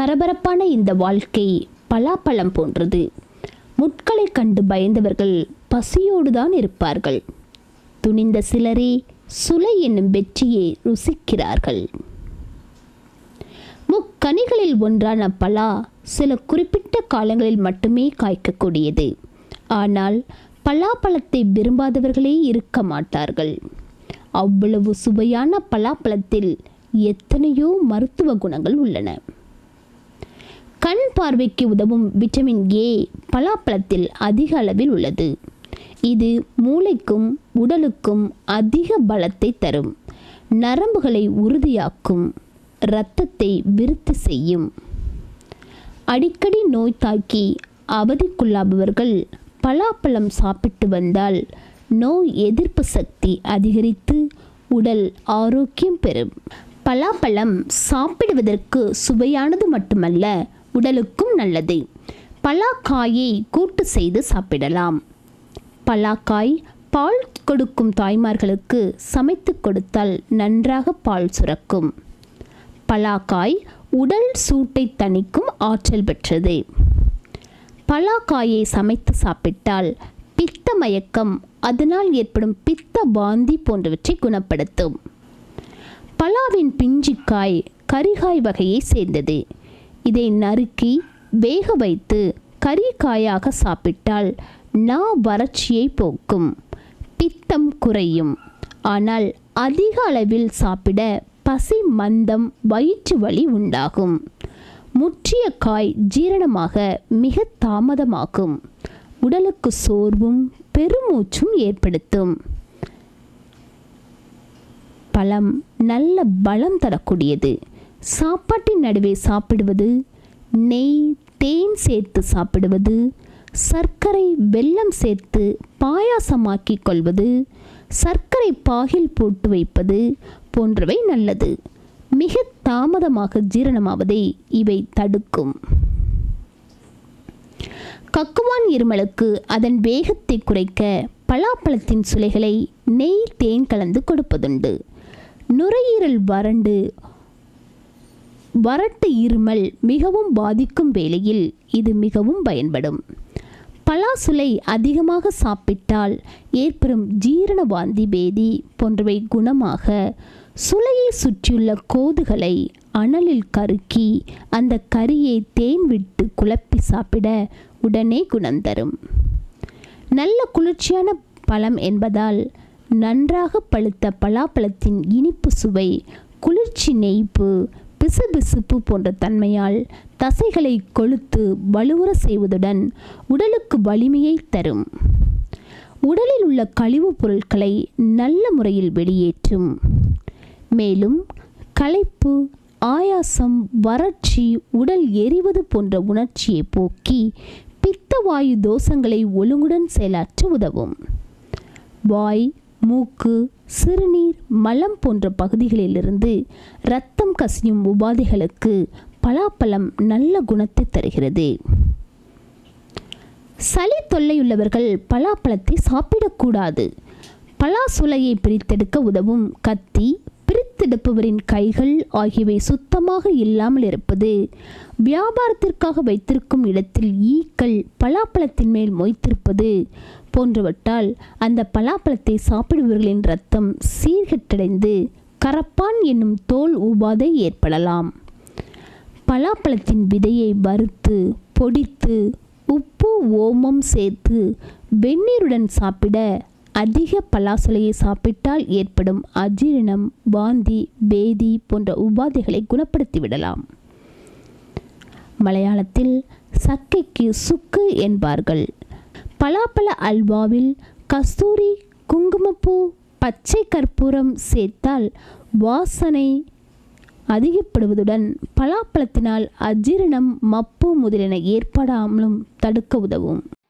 பரபரப்பான இந்த வாழ்க்கை பலாப்பழம் போன்றது முட்களை கண்டு பயந்தவர்கள் பசியோடுதான் இருப்பார்கள் துணிந்த சிலரே சுலை என்னும் வெற்றியை ருசிக்கிறார்கள் முக்கனிகளில் ஒன்றான பலா சில குறிப்பிட்ட காலங்களில் மட்டுமே காய்க்கக்கூடியது ஆனால் பலாப்பழத்தை விரும்பாதவர்களே இருக்க மாட்டார்கள் அவ்வளவு சுவையான பலாப்பழத்தில் எத்தனையோ மருத்துவ குணங்கள் உள்ளன கண் பார்வைக்கு உதவும் விட்டமின் ஏ பலாப்பழத்தில் அதிக அளவில் உள்ளது இது மூளைக்கும் உடலுக்கும் அதிக பலத்தை தரும் நரம்புகளை உறுதியாக்கும் இரத்தத்தை விருத்தி செய்யும் அடிக்கடி நோய் தாக்கி அவதிக்குள்ளாபவர்கள் பலாப்பழம் சாப்பிட்டு வந்தால் நோய் எதிர்ப்பு சக்தி அதிகரித்து உடல் ஆரோக்கியம் பெறும் பலாப்பழம் சாப்பிடுவதற்கு சுவையானது மட்டுமல்ல உடலுக்கும் நல்லது பலாக்காயை கூட்டு செய்து சாப்பிடலாம் பலாக்காய் பால் கொடுக்கும் தாய்மார்களுக்கு சமைத்து கொடுத்தால் நன்றாக பால் சுரக்கும் பலாக்காய் உடல் சூட்டை தணிக்கும் ஆற்றல் பெற்றது பலாக்காயை சமைத்து சாப்பிட்டால் பித்த மயக்கம் அதனால் ஏற்படும் பித்த வாந்தி போன்றவற்றை குணப்படுத்தும் பலாவின் பிஞ்சிக்காய் கரிகாய் வகையை சேர்ந்தது இதை நறுக்கி வேக வைத்து கரிக்காயாக சாப்பிட்டால் நா வறட்சியை போக்கும் பித்தம் குறையும் ஆனால் அதிக அளவில் சாப்பிட பசி மந்தம் வயிற்று வலி உண்டாகும் முற்றிய காய் ஜீரணமாக மிக தாமதமாகும் உடலுக்கு சோர்வும் பெருமூச்சும் ஏற்படுத்தும் பழம் நல்ல பலம் தரக்கூடியது சாப்பாட்டின் நடுவே சாப்பிடுவது நெய் தேன் சேர்த்து சாப்பிடுவது சர்க்கரை வெல்லம் சேர்த்து பாயாசமாக்கி கொள்வது சர்க்கரை பாகில் போட்டு வைப்பது போன்றவை நல்லது மிக தாமதமாக ஜீரணமாவதை இவை தடுக்கும் கக்குவான் இருமலுக்கு அதன் வேகத்தை குறைக்க பலாப்பழத்தின் சுளைகளை நெய் தேன் கலந்து கொடுப்பதுண்டு நுரையீரல் வறண்டு வறட்டு இருமல் மிகவும் பாதிக்கும் வேளையில் இது மிகவும் பயன்படும் பலாசுலை அதிகமாக சாப்பிட்டால் ஏற்படும் ஜீரண வாந்தி பேதி போன்றவை குணமாக சுளையை சுற்றியுள்ள கோதுகளை அனலில் கருக்கி அந்த கரியை தேன் விட்டு குழப்பி சாப்பிட உடனே குணம் தரும் நல்ல குளிர்ச்சியான பழம் என்பதால் நன்றாக பழுத்த பலாப்பழத்தின் இனிப்பு சுவை குளிர்ச்சி நெய்ப்பு பிசுபிசுப்பு போன்ற தன்மையால் தசைகளை கொழுத்து வலுவுற செய்வதுடன் உடலுக்கு வலிமையை தரும் உடலில் உள்ள கழிவுப் பொருட்களை நல்ல முறையில் வெளியேற்றும் மேலும் களைப்பு ஆயாசம் வறட்சி உடல் எரிவது போன்ற உணர்ச்சியை போக்கி பித்தவாயு தோஷங்களை ஒழுங்குடன் செயலாற்ற உதவும் வாய் மூக்கு சிறுநீர் மலம் போன்ற பகுதிகளிலிருந்து இரத்தம் கசியும் உபாதைகளுக்கு பலாப்பழம் நல்ல குணத்தை தருகிறது சளி தொல்லையுள்ளவர்கள் பலாப்பழத்தை சாப்பிடக்கூடாது பலாசுளையை பிரித்தெடுக்க உதவும் கத்தி பிரித்தெடுப்பவரின் கைகள் ஆகியவை சுத்தமாக இல்லாமல் இருப்பது வியாபாரத்திற்காக வைத்திருக்கும் இடத்தில் ஈக்கள் பலாப்பழத்தின் மேல் மொய்த்திருப்பது போன்றவற்றால் அந்த பலாப்பழத்தை சாப்பிடுபவர்களின் இரத்தம் சீர்கெட்டடைந்து கரப்பான் என்னும் தோல் உபாதை ஏற்படலாம் பலாப்பழத்தின் விதையை வறுத்து பொடித்து உப்பு ஓமம் சேர்த்து வெந்நீருடன் சாப்பிட அதிக பலாசொலையை சாப்பிட்டால் ஏற்படும் அஜீரணம் வாந்தி பேதி போன்ற உபாதைகளை குணப்படுத்தி விடலாம் மலையாளத்தில் சக்கைக்கு சுக்கு என்பார்கள் பலாப்பழ அல்வாவில் கஸ்தூரி குங்குமப்பூ பச்சை கற்பூரம் சேர்த்தால் வாசனை அதிகப்படுவதுடன் பலாப்பழத்தினால் அஜீரணம் மப்பு முதலியன ஏற்படாமலும் தடுக்க உதவும்